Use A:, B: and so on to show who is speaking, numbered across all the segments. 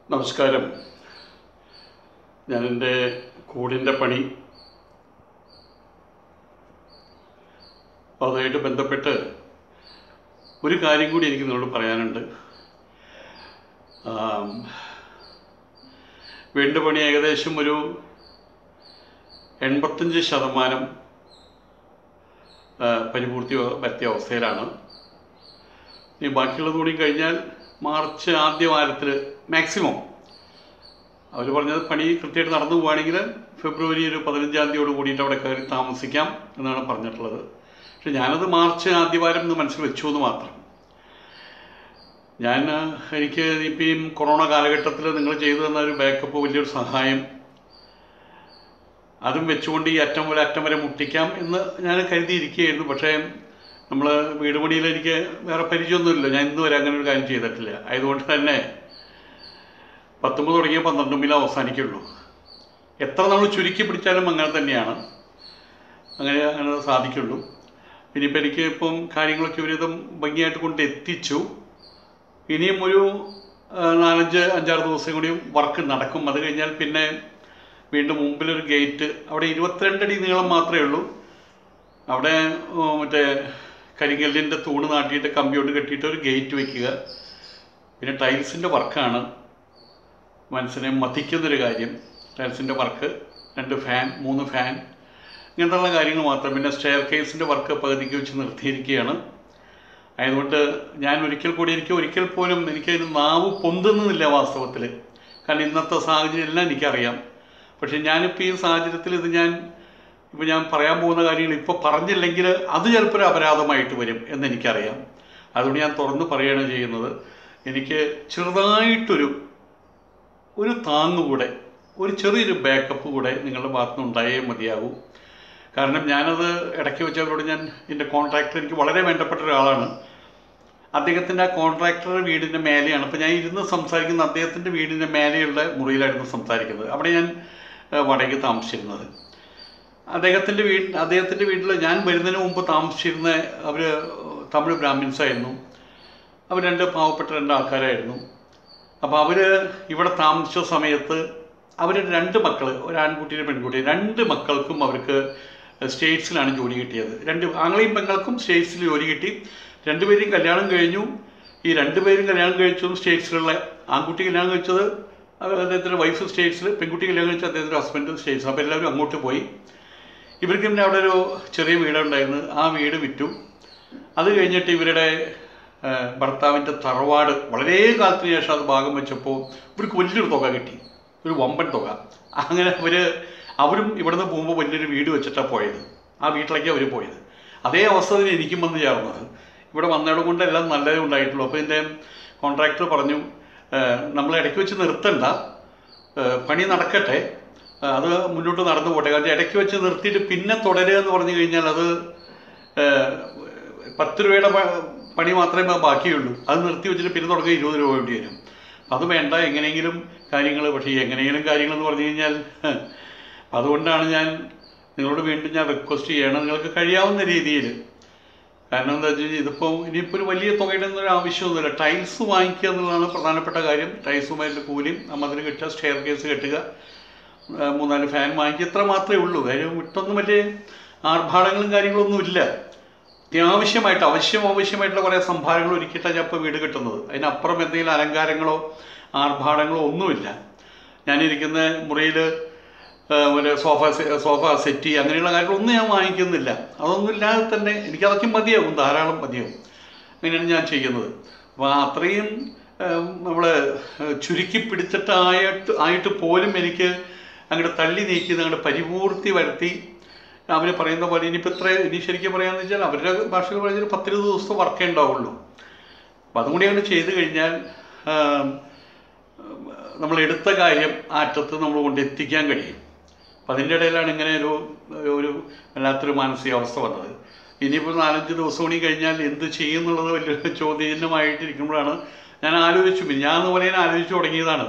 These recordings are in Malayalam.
A: നമസ്കാരം ഞാൻ എൻ്റെ കൂടിൻ്റെ പണി അതുമായിട്ട് ബന്ധപ്പെട്ട് ഒരു കാര്യം കൂടി എനിക്ക് നിങ്ങളോട് പറയാനുണ്ട് ആം, വീടിൻ്റെ പണി ഏകദേശം ഒരു എൺപത്തഞ്ച് ശതമാനം ആ, പരിപൂർത്തി പറ്റിയ അവസ്ഥയിലാണ് ഇനി ബാക്കിയുള്ളത് കൂടി കഴിഞ്ഞാൽ മാർച്ച് ആദ്യ വാരത്തിൽ മാക്സിമം അവർ പറഞ്ഞത് പണി കൃത്യമായിട്ട് നടന്നു പോവുകയാണെങ്കിൽ ഫെബ്രുവരി ഒരു പതിനഞ്ചാം തീയതിയോട് കൂടിയിട്ട് അവിടെ കയറി താമസിക്കാം എന്നാണ് പറഞ്ഞിട്ടുള്ളത് പക്ഷെ ഞാനത് മാർച്ച് ആദ്യവാരം എന്ന് മനസ്സിൽ വെച്ചു എന്ന് മാത്രം ഞാൻ ആ, എനിക്ക് ഇപ്പം ഈ കൊറോണ കാലഘട്ടത്തിൽ നിങ്ങൾ ചെയ്തു തന്ന ഒരു ബാക്കപ്പ് വലിയൊരു സഹായം അതും വെച്ചുകൊണ്ട് ഈ അറ്റം വരെ അറ്റം വരെ മുട്ടിക്കാം എന്ന് ഞാൻ കരുതിയിരിക്കുകയായിരുന്നു പക്ഷേ നമ്മൾ വീട് പണിയിൽ എനിക്ക് വേറെ പരിചയമൊന്നുമില്ല ഞാൻ ഇന്ന് വരെ അങ്ങനെ ഒരു കാര്യം ചെയ്തിട്ടില്ല ആയതുകൊണ്ട് തന്നെ പത്തൊമ്പത് തുടങ്ങിയ പന്ത്രണ്ടുമ്പിൽ അവസാനിക്കുള്ളൂ എത്ര നമ്മൾ ചുരുക്കി പിടിച്ചാലും അങ്ങനെ തന്നെയാണ് അങ്ങനെ അങ്ങനെ സാധിക്കുള്ളൂ പിന്നെ ഇപ്പം എനിക്ക് ഇപ്പം കാര്യങ്ങളൊക്കെ ഒരുവിധം ഭംഗിയായിട്ട് കൊണ്ട് എത്തിച്ചു ഇനിയും ഒരു ആ, നാലഞ്ച് അഞ്ചാറ് ദിവസം കൂടിയും വർക്ക് നടക്കും അത് കഴിഞ്ഞാൽ പിന്നെ വീണ്ടും മുമ്പിലൊരു ഗേറ്റ് അവിടെ ഇരുപത്തിരണ്ടടി നീളം മാത്രമേ ഉള്ളൂ അവിടെ ഓ, മറ്റേ കരിങ്കല്ലിൻ്റെ തൂണ് നാട്ടിയിട്ട് കമ്പിയോട് കെട്ടിയിട്ട് ഒരു ഗേറ്റ് വെക്കുക പിന്നെ ടൈൽസിൻ്റെ വർക്കാണ് മനസ്സിനെ മതിക്കുന്നൊരു കാര്യം ടൈൽസിൻ്റെ വർക്ക് രണ്ട് ഫാൻ മൂന്ന് ഫാൻ ഇങ്ങനത്തുള്ള കാര്യങ്ങൾ മാത്രം പിന്നെ സ്റ്റെയർ കേസിൻ്റെ വർക്ക് പകുതിക്ക് വെച്ച് നിർത്തിയിരിക്കുകയാണ് ആയതുകൊണ്ട് ഞാൻ ഒരിക്കൽ കൂടി എനിക്ക് ഒരിക്കൽ പോലും എനിക്ക് അതിന് നാവ് പൊന്തുന്നില്ല വാസ്തവത്തിൽ കാരണം ഇന്നത്തെ സാഹചര്യം എല്ലാം എനിക്കറിയാം പക്ഷെ ഞാനിപ്പോൾ ഈ സാഹചര്യത്തിൽ ഇത് ഞാൻ ഇപ്പോൾ ഞാൻ പറയാൻ പോകുന്ന കാര്യങ്ങൾ ഇപ്പോൾ പറഞ്ഞില്ലെങ്കിൽ അത് ചിലപ്പോൾ ഒരു അപരാധമായിട്ട് വരും എന്നെനിക്കറിയാം അതുകൊണ്ട് ഞാൻ തുറന്ന് പറയുകയാണ് ചെയ്യുന്നത് എനിക്ക് ചെറുതായിട്ടൊരു ഒരു താങ്ങ് കൂടെ ഒരു ചെറിയൊരു ബാക്കപ്പ് കൂടെ നിങ്ങളുടെ ഭാഗത്തു നിന്ന് ഉണ്ടായേ മതിയാകൂ കാരണം ഞാനത് ഇടയ്ക്ക് വെച്ചവരോട് ഞാൻ എൻ്റെ കോൺട്രാക്ടർ എനിക്ക് വളരെ വേണ്ടപ്പെട്ട ഒരാളാണ് അദ്ദേഹത്തിൻ്റെ ആ കോൺട്രാക്ടറുടെ വീടിൻ്റെ മേലെയാണ് അപ്പോൾ ഞാൻ ഇരുന്ന് സംസാരിക്കുന്ന അദ്ദേഹത്തിൻ്റെ വീടിൻ്റെ മേലെയുള്ള മുറിയിലായിരുന്നു സംസാരിക്കുന്നത് അവിടെ ഞാൻ ഏഹ്, വാടകയ്ക്ക് താമസിച്ചിരുന്നത് അദ്ദേഹത്തിൻ്റെ വീട് അദ്ദേഹത്തിൻ്റെ വീട്ടിൽ ഞാൻ വരുന്നതിന് മുമ്പ് താമസിച്ചിരുന്ന അവർ തമിഴ് ബ്രാഹ്മിൻസ് ആയിരുന്നു അവർ രണ്ട് പാവപ്പെട്ട രണ്ട് ആൾക്കാരായിരുന്നു അപ്പോൾ അവർ ഇവിടെ താമസിച്ച സമയത്ത് അവർ രണ്ട് മക്കൾ ഒരു ആൺകുട്ടിയും പെൺകുട്ടി രണ്ട് മക്കൾക്കും അവർക്ക് സ്റ്റേറ്റ്സിലാണ് ജോലി കിട്ടിയത് രണ്ട് ആങ്ങളെയും പെങ്ങൾക്കും സ്റ്റേറ്റ്സിൽ ജോലി കിട്ടി രണ്ടുപേരും കല്യാണം കഴിഞ്ഞു ഈ രണ്ടുപേരും കല്യാണം കഴിച്ചതും സ്റ്റേറ്റ്സിലുള്ള ആൺകുട്ടി കല്യാണം കഴിച്ചത് അദ്ദേഹത്തിൻ്റെ വൈഫ് സ്റ്റേറ്റ്സിൽ പെൺകുട്ടി കല്യാണം കഴിച്ച അദ്ദേഹത്തിൻ്റെ ഹസ്ബൻഡ് സ്റ്റേറ്റ്സ് അപ്പോൾ എല്ലാവരും അങ്ങോട്ട് പോയി ഇവർക്ക് പിന്നെ അവിടെ ഒരു ചെറിയ വീടുണ്ടായിരുന്നു ആ വീട് വിറ്റു അത് കഴിഞ്ഞിട്ട് ഇവരുടെ ആ, ഭർത്താവിൻ്റെ തറവാട് വളരെ കാലത്തിന് ശേഷം അത് ഭാഗം വെച്ചപ്പോൾ ഇവർക്ക് വലിയൊരു തുക കിട്ടി ഒരു വമ്പൻ തുക അങ്ങനെ അവർ അവരും ഇവിടുന്ന് പോകുമ്പോൾ വലിയൊരു വീട് വെച്ചിട്ടാണ് പോയത് ആ വീട്ടിലേക്കാണ് അവർ പോയത് അതേ അവസ്ഥ തന്നെ എനിക്കും വന്ന് ചേർന്നത് ഇവിടെ വന്നതോട് കൊണ്ട് എല്ലാം നല്ലതേ ഉണ്ടായിട്ടുള്ളൂ അപ്പോൾ എൻ്റെ കോൺട്രാക്ടർ പറഞ്ഞു നമ്മൾ ഇടയ്ക്ക് വെച്ച് നിർത്തണ്ട ഏഹ് പണി നടക്കട്ടെ ഏഹ് അത് മുന്നോട്ട് നടന്നു പോട്ടെ കാരണം ഇടയ്ക്ക് വെച്ച് നിർത്തിയിട്ട് പിന്നെ തുടരുക എന്ന് പറഞ്ഞു കഴിഞ്ഞാൽ അത് ഏഹ് പത്ത് രൂപയുടെ പ- പണി മാത്രമേ ബാക്കിയുള്ളൂ അത് നിർത്തി വെച്ചിട്ട് പിന്നെ തുടങ്ങി ഇരുപത് രൂപ വേണ്ടി വരും അത് വേണ്ട എങ്ങനെയെങ്കിലും കാര്യങ്ങൾ പക്ഷേ ഈ എങ്ങനെയെങ്കിലും കാര്യങ്ങൾ എന്ന് പറഞ്ഞു കഴിഞ്ഞാൽ ഹ്, അതുകൊണ്ടാണ് ഞാൻ നിങ്ങളോട് വീണ്ടും ഞാൻ റിക്വസ്റ്റ് ചെയ്യണം നിങ്ങൾക്ക് കഴിയാവുന്ന രീതിയിൽ കാരണം എന്താ വെച്ച് കഴിഞ്ഞാൽ ഇതിപ്പോൾ ഇനിയിപ്പോൾ ഒരു വലിയ തുകയുടെ ഒന്നും ഒരു ആവശ്യമൊന്നുമില്ല ടൈൽസ് വാങ്ങിക്കുക എന്നുള്ളതാണ് പ്രധാനപ്പെട്ട കാര്യം ടൈൽസുമായിട്ട് കൂലിയും നമ്മതിന് കിട്ടുക സ്റ്റെയർ കേസ് കെട്ടുക ആ, മൂന്നാല് ഫാൻ വാങ്ങിക്കുക ഇത്ര മാത്രമേ ഉള്ളൂ കാര്യം വിട്ടൊന്നും വലിയ ആർഭാടങ്ങളും കാര്യങ്ങളൊന്നും ഇല്ല അത്യാവശ്യമായിട്ട് അവശ്യം ആവശ്യമായിട്ടുള്ള കുറേ സംഭാരങ്ങൾ ഒരുക്കിയിട്ടാണ് ഞാൻ ഇപ്പോൾ വീട് കിട്ടുന്നത് അതിനപ്പുറം എന്തെങ്കിലും അലങ്കാരങ്ങളോ ആർഭാടങ്ങളോ ഒന്നുമില്ല ഞാനിരിക്കുന്ന മുറിയിൽ ഒരു സോഫ സെ- സോഫ സെറ്റി അങ്ങനെയുള്ള കാര്യങ്ങളൊന്നും ഞാൻ വാങ്ങിക്കുന്നില്ല അതൊന്നും ഇല്ലാതെ തന്നെ എനിക്കതൊക്കെ മതിയാവും ധാരാളം മതിയാവും അങ്ങനെയാണ് ഞാൻ ചെയ്യുന്നത് അപ്പോൾ അത്രയും നമ്മൾ ചുരുക്കി പിടിച്ചിട്ടായിട്ട് ആയിട്ട് പോലും എനിക്ക് അങ്ങോട്ട് തള്ളി നീക്കിയത് അങ്ങോട്ട് പരിപൂർത്തി വരുത്തി അവർ പറയുന്ന പോലെ ഇനിയിപ്പോൾ ഇത്ര ഇനി ശരിക്കും പറയാമെന്ന് വെച്ചാൽ അവരുടെ ഭാഷയിൽ പറഞ്ഞാൽ ഒരു പത്തിരുപത് ദിവസത്തെ വർക്കേ ഉണ്ടാവുള്ളൂ അപ്പം അതും കൂടി അങ്ങോട്ട് ചെയ്ത് കഴിഞ്ഞാൽ ആം, നമ്മൾ എടുത്ത കാര്യം ആ അറ്റത്ത് നമ്മൾ കൊണ്ട് എത്തിക്കാൻ കഴിയും അപ്പം അതിൻ്റെ ഇടയിലാണ് ഇങ്ങനെ ഒരു ഒരു വല്ലാത്തൊരു മാനസികാവസ്ഥ വന്നത് ഇനിയിപ്പോൾ നാലഞ്ച് ദിവസം കൂടി കഴിഞ്ഞാൽ എന്ത് ചെയ്യും എന്നുള്ളത് വലിയൊരു ചോദ്യചിഹ്നമായിട്ടിരിക്കുമ്പോഴാണ് ഞാൻ ആലോചിച്ചു ഞാൻ എന്ന് പറയാൻ ആലോചിച്ചു തുടങ്ങിയതാണ്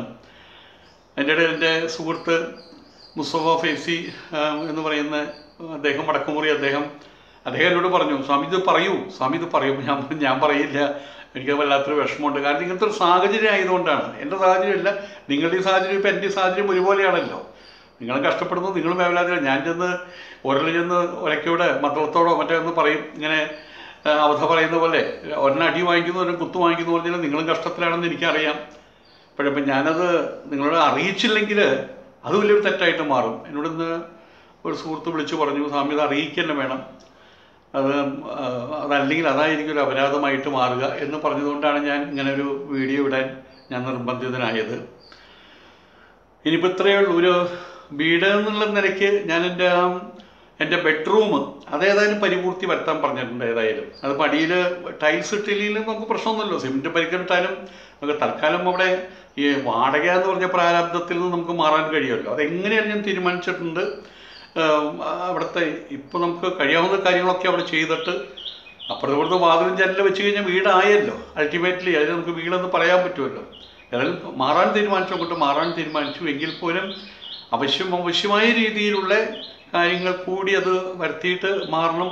A: എൻ്റെ ഇടയിൽ എൻ്റെ സുഹൃത്ത് മുസ്തഫ ഫേസി ആ, എന്ന് പറയുന്ന അദ്ദേഹം വടക്കുമുറി അദ്ദേഹം അദ്ദേഹം എന്നോട് പറഞ്ഞു സ്വാമി ഇത് പറയൂ സ്വാമി ഇത് പറയൂ ഞാൻ പറഞ്ഞു, ഞാൻ പറയില്ല എനിക്ക് വല്ലാത്തൊരു വിഷമമുണ്ട് കാരണം ഇങ്ങനത്തെ ഒരു സാഹചര്യം ആയതുകൊണ്ടാണ് എൻ്റെ സാഹചര്യമല്ല നിങ്ങളുടെ ഈ സാഹചര്യം ഇപ്പം എൻ്റെ ഈ സാഹചര്യം ഒരുപോലെയാണല്ലോ നിങ്ങൾ കഷ്ടപ്പെടുന്നു നിങ്ങളും വേവലാതില്ല ഞാൻ ചെന്ന് ഒരല് ചെന്ന് ഒരക്കയോടെ മദ്രത്തോടോ മറ്റേ ഒന്ന് പറയും ഇങ്ങനെ ആ, അവധ പറയുന്ന പോലെ ഒരെണ്ണടി വാങ്ങിക്കുന്നു ഒരു കുത്തു വാങ്ങിക്കുന്നു പറഞ്ഞാൽ നിങ്ങളും കഷ്ടത്തിലാണെന്ന് എനിക്കറിയാം അപ്പോഴിപ്പം ഞാനത് നിങ്ങളോട് അറിയിച്ചില്ലെങ്കിൽ അത് വലിയൊരു തെറ്റായിട്ട് മാറും എന്നോട് ഇന്ന് ഒരു സുഹൃത്ത് വിളിച്ചു പറഞ്ഞു സ്വാമി ഇത് അറിയിക്കുക തന്നെ വേണം അത് ആ, അതല്ലെങ്കിൽ അതായിരിക്കും ഒരു അപരാധമായിട്ട് മാറുക എന്ന് പറഞ്ഞതുകൊണ്ടാണ് ഞാൻ ഇങ്ങനെ ഒരു വീഡിയോ ഇടാൻ ഞാൻ നിർബന്ധിതനായത് ഇനിയിപ്പോൾ ഇത്രയേ ഉള്ളൂ ഒരു വീട് എന്നുള്ള നിലയ്ക്ക് ഞാൻ എൻ്റെ ആ എൻ്റെ ബെഡ്റൂം അതേതായാലും പരിപൂർത്തി വരുത്താൻ പറഞ്ഞിട്ടുണ്ട് ഏതായാലും അത് പടിയിൽ ടൈൽസ് ഇട്ടില്ലെങ്കിൽ നമുക്ക് പ്രശ്നമൊന്നുമില്ലല്ലോ സിമെൻറ്റ് പരിക്കലിട്ടാലും നമുക്ക് തൽക്കാലം അവിടെ ഈ വാടക എന്ന് പറഞ്ഞ പ്രാരാബ്ദത്തിൽ നിന്ന് നമുക്ക് മാറാൻ കഴിയുമല്ലോ അതെങ്ങനെയാണ് ഞാൻ തീരുമാനിച്ചിട്ടുണ്ട് ആം, അവിടുത്തെ ഇപ്പോൾ നമുക്ക് കഴിയാവുന്ന കാര്യങ്ങളൊക്കെ അവിടെ ചെയ്തിട്ട് അപ്പുറത്ത് ഇവിടുത്തെ വാതിലും ജനലും വെച്ച് കഴിഞ്ഞാൽ വീടായല്ലോ അൾട്ടിമേറ്റ്ലി അതിന് നമുക്ക് വീടെന്ന് പറയാൻ പറ്റുമല്ലോ ഏതായാലും മാറാൻ തീരുമാനിച്ചു അങ്ങോട്ട് മാറാൻ തീരുമാനിച്ചു എങ്കിൽ പോലും അവശ്യം ആവശ്യമായ രീതിയിലുള്ള കാര്യങ്ങൾ കൂടി അത് വരുത്തിയിട്ട് മാറണം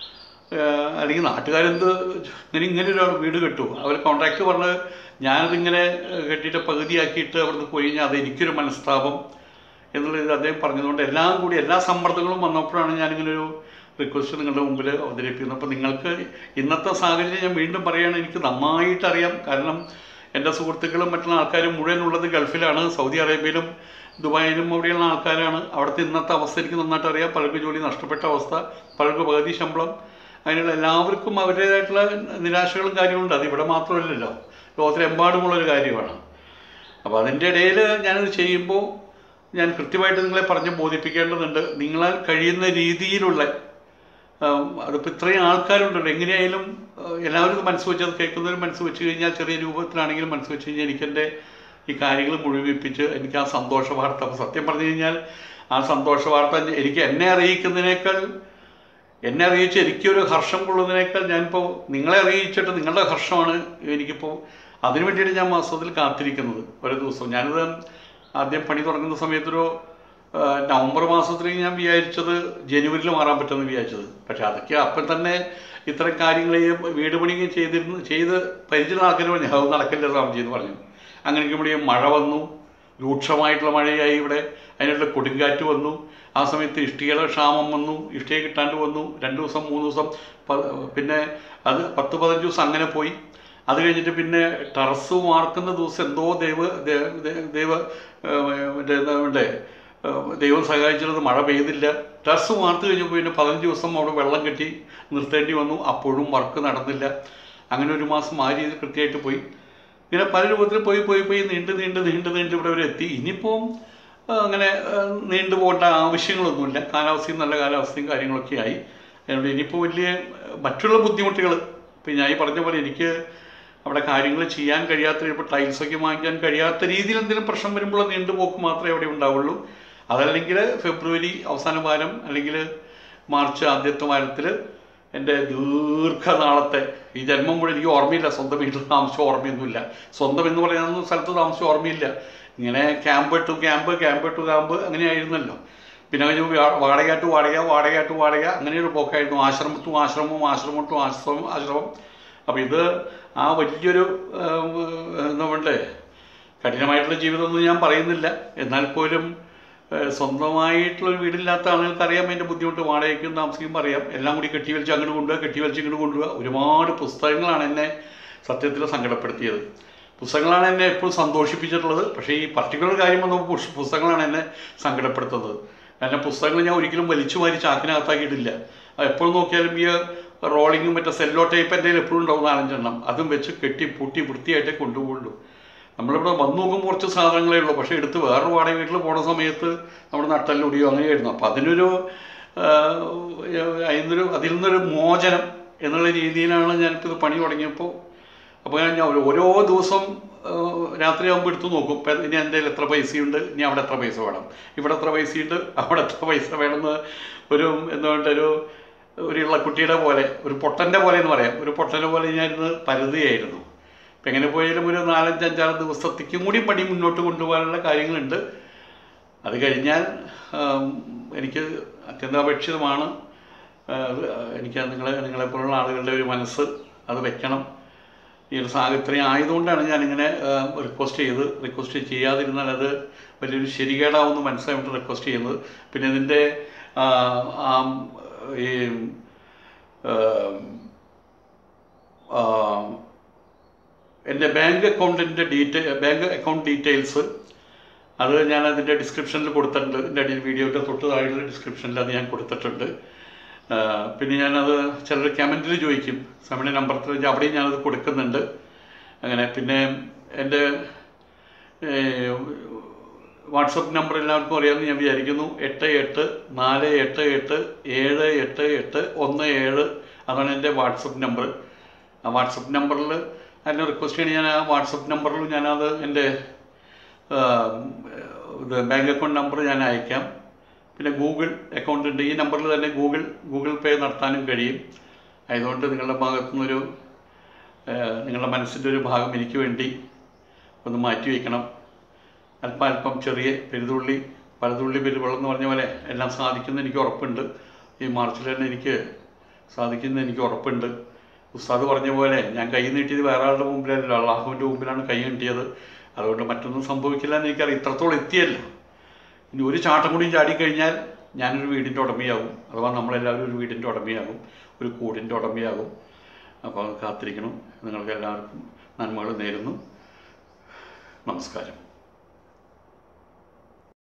A: ഏഹ് അല്ലെങ്കിൽ നാട്ടുകാരെന്ത് ഇങ്ങനെ ഇങ്ങനെ ഒരു വീട് കെട്ടു അവർ കോൺട്രാക്ട് പറഞ്ഞ് ഞാനതിങ്ങനെ ഏഹ് കെട്ടിയിട്ട് പകുതിയാക്കിയിട്ട് അവിടുന്ന് പോയി കഴിഞ്ഞാൽ അത് എനിക്കൊരു മനസ്താപം എന്നുള്ളത് അദ്ദേഹം പറഞ്ഞതുകൊണ്ട് എല്ലാം കൂടി എല്ലാ സമ്മർദ്ദങ്ങളും വന്നപ്പോഴാണ് ഞാനിങ്ങനെ ഒരു റിക്വസ്റ്റ് നിങ്ങളുടെ മുമ്പിൽ അവതരിപ്പിക്കുന്നത് അപ്പോൾ നിങ്ങൾക്ക് ഇന്നത്തെ സാഹചര്യം ഞാൻ വീണ്ടും പറയുകയാണ് എനിക്ക് നന്നായിട്ട് അറിയാം കാരണം എൻ്റെ സുഹൃത്തുക്കളും മറ്റുള്ള ആൾക്കാരും മുഴുവൻ ഉള്ളത് ഗൾഫിലാണ് സൗദി അറേബ്യയിലും ദുബായിലും അവിടെയുള്ള ആൾക്കാരാണ് അവിടുത്തെ ഇന്നത്തെ അവസ്ഥ എനിക്ക് നന്നായിട്ട് അറിയാം പലർക്കും ജോലി നഷ്ടപ്പെട്ട അവസ്ഥ പലർക്കും പകുതി ശമ്പളം അതിനുള്ള എല്ലാവർക്കും അവരുടേതായിട്ടുള്ള നിരാശകളും കാര്യങ്ങളുണ്ട് അത് ഇവിടെ മാത്രമല്ലല്ലോ ലോകത്തിലെമ്പാടുമുള്ളൊരു കാര്യമാണ് അപ്പോൾ അതിൻ്റെ ഇടയിൽ ഞാനത് ചെയ്യുമ്പോൾ ഞാൻ കൃത്യമായിട്ട് നിങ്ങളെ പറഞ്ഞ് ബോധിപ്പിക്കേണ്ടതുണ്ട് നിങ്ങളാൽ കഴിയുന്ന രീതിയിലുള്ള ആം, അതിപ്പോൾ ഇത്രയും ആൾക്കാരുണ്ടല്ലോ എങ്ങനെയായാലും ആ, എല്ലാവരും ഇത് മനസ്സ് വെച്ച് അത് കേൾക്കുന്നവർ മനസ്സ് വെച്ച് കഴിഞ്ഞാൽ ചെറിയ രൂപത്തിലാണെങ്കിലും മനസ്സ് വെച്ച് കഴിഞ്ഞാൽ എനിക്കെൻ്റെ ഈ കാര്യങ്ങൾ മുഴുവിപ്പിച്ച് എനിക്ക് ആ സന്തോഷ വാർത്ത അപ്പോൾ സത്യം പറഞ്ഞു കഴിഞ്ഞാൽ ആ സന്തോഷ വാർത്ത എനിക്ക് എന്നെ അറിയിക്കുന്നതിനേക്കാൾ എന്നെ അറിയിച്ച് എനിക്കൊരു ഹർഷം കൊള്ളുന്നതിനേക്കാൾ ഞാനിപ്പോൾ നിങ്ങളെ അറിയിച്ചിട്ട് നിങ്ങളുടെ ഹർഷമാണ് എനിക്കിപ്പോൾ അതിനു വേണ്ടിയിട്ട് ഞാൻ മാസത്തിൽ കാത്തിരിക്കുന്നത് ഓരോ ദിവസവും ഞാനിത് ആദ്യം പണി തുടങ്ങുന്ന സമയത്തൊരു ആ, നവംബർ മാസത്തിൽ ഞാൻ വിചാരിച്ചത് ജനുവരിയിൽ മാറാൻ പറ്റുമെന്ന് വിചാരിച്ചത് പക്ഷെ അതൊക്കെ അപ്പം തന്നെ ഇത്തരം കാര്യങ്ങൾ ഈ വീട് പണിയും ചെയ്തിരുന്നു ചെയ്ത് പരിചയ ആൾക്കാർ പറഞ്ഞു അത് നടക്കില്ല സ്വാമിജി എന്ന് പറഞ്ഞു അങ്ങനെ ഇവിടെ മഴ വന്നു രൂക്ഷമായിട്ടുള്ള മഴയായി ഇവിടെ അതിനുള്ള കൊടുങ്കാറ്റ് വന്നു ആ സമയത്ത് ഇഷ്ടികയുടെ ക്ഷാമം വന്നു ഇഷ്ടിക കിട്ടാണ്ട് വന്നു രണ്ട് ദിവസം മൂന്ന് ദിവസം പ- പിന്നെ അത് പത്ത് പതിനഞ്ച് ദിവസം അങ്ങനെ പോയി അത് കഴിഞ്ഞിട്ട് പിന്നെ ടെറസ് വാർക്കുന്ന ദിവസം എന്തോ ദൈവ ദേ- ദേ- ദൈവ ഏഹ് മറ്റേ എന്താ വേണ്ടേ ഏഹ് ദൈവം സഹായിച്ചിരുന്നത് മഴ പെയ്തില്ല ടെറസ് വാർത്ത് കഴിഞ്ഞപ്പോൾ പിന്നെ പതിനഞ്ച് ദിവസം അവിടെ വെള്ളം കെട്ടി നിർത്തേണ്ടി വന്നു അപ്പോഴും വർക്ക് നടന്നില്ല അങ്ങനെ ഒരു മാസം ആ രീതിയിൽ കൃത്യമായിട്ട് പോയി ഇങ്ങനെ പല രൂപത്തിൽ പോയി പോയി പോയി നീണ്ട് നീണ്ട് നീണ്ട് നീണ്ട് ഇവിടെ വരെ എത്തി ഇനിയിപ്പോൾ ആ, അങ്ങനെ ആ, നീണ്ടു പോകേണ്ട ആവശ്യങ്ങളൊന്നുമില്ല കാലാവസ്ഥയും നല്ല കാലാവസ്ഥയും കാര്യങ്ങളൊക്കെ ആയി അതുകൊണ്ട് ഇനിയിപ്പോൾ വലിയ ആ, മറ്റുള്ള ബുദ്ധിമുട്ടുകൾ ഇപ്പം ഞാൻ ഈ പറഞ്ഞ പോലെ എനിക്ക് അവിടെ കാര്യങ്ങൾ ചെയ്യാൻ കഴിയാത്ത ഇപ്പോൾ ടൈൽസൊക്കെ വാങ്ങിക്കാൻ കഴിയാത്ത രീതിയിൽ എന്തെങ്കിലും പ്രശ്നം വരുമ്പോൾ നീണ്ടുപോക്ക് മാത്രമേ അവിടെ ഉണ്ടാവുള്ളൂ അതല്ലെങ്കിൽ ഫെബ്രുവരി അവസാന വാരം അല്ലെങ്കിൽ മാർച്ച് ആദ്യത്തെ വാരത്തിൽ എൻ്റെ ദീർഘനാളത്തെ ഈ ജന്മം മുഴുവൻ എനിക്ക് ഓർമ്മയില്ല സ്വന്തം വീട്ടിൽ താമസിച്ച ഓർമ്മയൊന്നുമില്ല സ്വന്തം എന്ന് പറയുന്ന സ്ഥലത്ത് താമസിച്ച ഓർമ്മയില്ല ഇങ്ങനെ camp to camp camp to camp അങ്ങനെയായിരുന്നല്ലോ പിന്നെ കഴിഞ്ഞ് വാ- വാടക ടു വാടക വാടക ടു വാടക അങ്ങനെ ഒരു പോക്കായിരുന്നു ആശ്രമം ടു ആശ്രമം ആശ്രമം ടു ആശ്രമം ആശ്രമം അപ്പോൾ ഇത് ആ വലിയൊരു ഏം, എന്താ വേണ്ടേ കഠിനമായിട്ടുള്ള ജീവിതമൊന്നും ഞാൻ പറയുന്നില്ല എന്നാൽ പോലും ഏഹ്, സ്വന്തമായിട്ടുള്ള ഒരു വീടില്ലാത്ത ആളുകൾക്ക് അറിയാം അതിൻ്റെ ബുദ്ധിമുട്ട് വാടകയ്ക്കും താമസിക്കുമ്പോൾ അറിയാം എല്ലാം കൂടി കെട്ടി വലിച്ച് അങ്ങോട്ട് കൊണ്ടുപോവുക കെട്ടി വലിച്ച് ഇങ്ങോട്ട് കൊണ്ടുപോവുക ഒരുപാട് പുസ്തകങ്ങളാണ് എന്നെ സത്യത്തിൽ സങ്കടപ്പെടുത്തിയത് പുസ്തകങ്ങളാണ് എന്നെ എപ്പോഴും സന്തോഷിപ്പിച്ചിട്ടുള്ളത് പക്ഷേ ഈ പർട്ടിക്കുലർ കാര്യം വന്നപ്പോൾ പുഷ്- പുസ്തകങ്ങളാണ് എന്നെ സങ്കടപ്പെടുത്തുന്നത് കാരണം പുസ്തകങ്ങൾ ഞാൻ ഒരിക്കലും വലിച്ചു വാരി ചാക്കിനകത്താക്കിയിട്ടില്ല അത് എപ്പോഴും നോക്കിയാലും ഈ റോളിങ്ങും മറ്റേ സെല്ലോ ടൈപ്പ് എൻ്റെ കയ്യിൽ എപ്പോഴും ഉണ്ടാവും നാലഞ്ചെണ്ണം അതും വെച്ച് കെട്ടി പൂട്ടി വൃത്തിയായിട്ടേ കൊണ്ടുപോകുള്ളൂ നമ്മളിവിടെ വന്നു നോക്കുമ്പോൾ കുറച്ച് സാധനങ്ങളേ ഉള്ളൂ പക്ഷേ എടുത്ത് വേറൊരു വാടക വീട്ടിൽ പോണ സമയത്ത് നമ്മുടെ നട്ടല്ലൊടിയോ അങ്ങനെയായിരുന്നു അപ്പോൾ അതിനൊരു ആഹ്, അതിനൊരു അതിൽ നിന്നൊരു മോചനം എന്നുള്ള രീതിയിലാണ് ഞാനിപ്പോൾ ഇത് പണി തുടങ്ങിയപ്പോൾ അപ്പോൾ ഞാൻ ഞാൻ ഓരോ ദിവസം രാത്രിയാകുമ്പോൾ എടുത്ത് നോക്കും ഇപ്പം ഇനി എൻ്റെ കയ്യിൽ എത്ര പൈസയുണ്ട് ഇനി അവിടെ എത്ര പൈസ വേണം ഇവിടെ എത്ര പൈസയുണ്ട് അവിടെ എത്ര പൈസ വേണമെന്ന് ഒരു എന്താ പറയുക ഒരു ഒരു ഇള്ളക്കുട്ടിയുടെ പോലെ ഒരു പൊട്ടൻ്റെ പോലെ എന്ന് പറയാം ഒരു പൊട്ടൻ്റെ പോലെ ഞാനിന്ന് പരുതിയായിരുന്നു ഇപ്പം എങ്ങനെ പോയാലും ഒരു നാലഞ്ച് അഞ്ചാറ് ദിവസത്തേക്കും കൂടി പണി മുന്നോട്ട് കൊണ്ടുപോകാനുള്ള കാര്യങ്ങളുണ്ട് അത് കഴിഞ്ഞാൽ ആം, എനിക്ക് അത്യന്താപേക്ഷിതമാണ് ആ, അത് എനിക്ക് നിങ്ങളെ നിങ്ങളെപ്പോലുള്ള ആളുകളുടെ ഒരു മനസ്സ് അത് വെക്കണം ഈ ഒരു സാഹചര്യം ഇത്രയും ആയതുകൊണ്ടാണ് ഞാനിങ്ങനെ റിക്വസ്റ്റ് ചെയ്ത് റിക്വസ്റ്റ് ചെയ്യാതിരുന്നാൽ അത് വലിയൊരു ശരികേടാവുമെന്ന് മനസ്സിലായിട്ട് റിക്വസ്റ്റ് ചെയ്യുന്നത് പിന്നെ ഇതിൻ്റെ ആ, ആ, ഈ ആ, ആ, എൻ്റെ ബാങ്ക് അക്കൗണ്ടിൻ്റെ ഡീറ്റെയിൽ ബാങ്ക് അക്കൗണ്ട് ഡീറ്റെയിൽസ് അത് ഞാൻ അതിൻ്റെ ഡിസ്ക്രിപ്ഷനിൽ കൊടുത്തിട്ടുണ്ട് എൻ്റെ അടിയിൽ വീഡിയോയുടെ തൊട്ട് താഴെയുള്ള ഡിസ്ക്രിപ്ഷനിൽ അത് ഞാൻ കൊടുത്തിട്ടുണ്ട് ആ, പിന്നെ ഞാനത് ചിലർ കമൻറ്റിൽ ചോദിക്കും സമയ നമ്പർ അവിടെയും ഞാനത് കൊടുക്കുന്നുണ്ട് അങ്ങനെ പിന്നെ എൻ്റെ വാട്സപ്പ് നമ്പർ എല്ലാവർക്കും അറിയാമെന്ന് ഞാൻ വിചാരിക്കുന്നു എട്ട് എട്ട് നാല് എട്ട് എട്ട് ഏഴ് എട്ട് എട്ട് ഒന്ന് ഏഴ് അതാണ് എൻ്റെ വാട്സപ്പ് നമ്പർ ആ വാട്സപ്പ് നമ്പറിൽ അതിനെ റിക്വസ്റ്റ് ചെയ്യണ ഞാൻ ആ വാട്സപ്പ് നമ്പറിൽ ഞാനത് എൻ്റെ ആ, ഇത് ബാങ്ക് അക്കൗണ്ട് നമ്പർ ഞാൻ അയക്കാം പിന്നെ ഗൂഗിൾ അക്കൗണ്ട് ഉണ്ട് ഈ നമ്പറിൽ തന്നെ ഗൂഗിൾ ഗൂഗിൾ പേ നടത്താനും കഴിയും ആയതുകൊണ്ട് നിങ്ങളുടെ ഭാഗത്തു നിന്നൊരു ആ, നിങ്ങളുടെ മനസ്സിൻ്റെ ഒരു ഭാഗം എനിക്ക് വേണ്ടി ഒന്ന് മാറ്റി വയ്ക്കണം അല്പം അല്പം ചെറിയ പെരുതുള്ളി പലതുള്ളി പെരുവെള്ളം എന്ന് പറഞ്ഞ പോലെ എല്ലാം സാധിക്കുന്ന എനിക്ക് ഉറപ്പുണ്ട് ഈ മാർച്ചിൽ തന്നെ എനിക്ക് സാധിക്കുന്ന എനിക്ക് ഉറപ്പുണ്ട് ഉസ്താദ് പറഞ്ഞ പോലെ ഞാൻ കൈ നീട്ടിയത് വേറെ ആളുടെ മുമ്പിലല്ല അള്ളാഹുവിൻ്റെ മുമ്പിലാണ് കൈ നീട്ടിയത് അതുകൊണ്ട് മറ്റൊന്നും സംഭവിക്കില്ല എന്ന് എനിക്കറിയാം ഇത്രത്തോളം എത്തിയല്ലോ ഇനി ഒരു ചാട്ടം കൂടി ചാടിക്കഴിഞ്ഞാൽ ഞാനൊരു വീടിൻ്റെ ഉടമയാകും അഥവാ നമ്മളെല്ലാവരും ഒരു വീടിൻ്റെ ഉടമയാകും ഒരു കൂടിൻ്റെ ഉടമയാകും അപ്പോൾ കാത്തിരിക്കണം നിങ്ങൾക്ക് എല്ലാവർക്കും നന്മകൾ നേരുന്നു നമസ്കാരം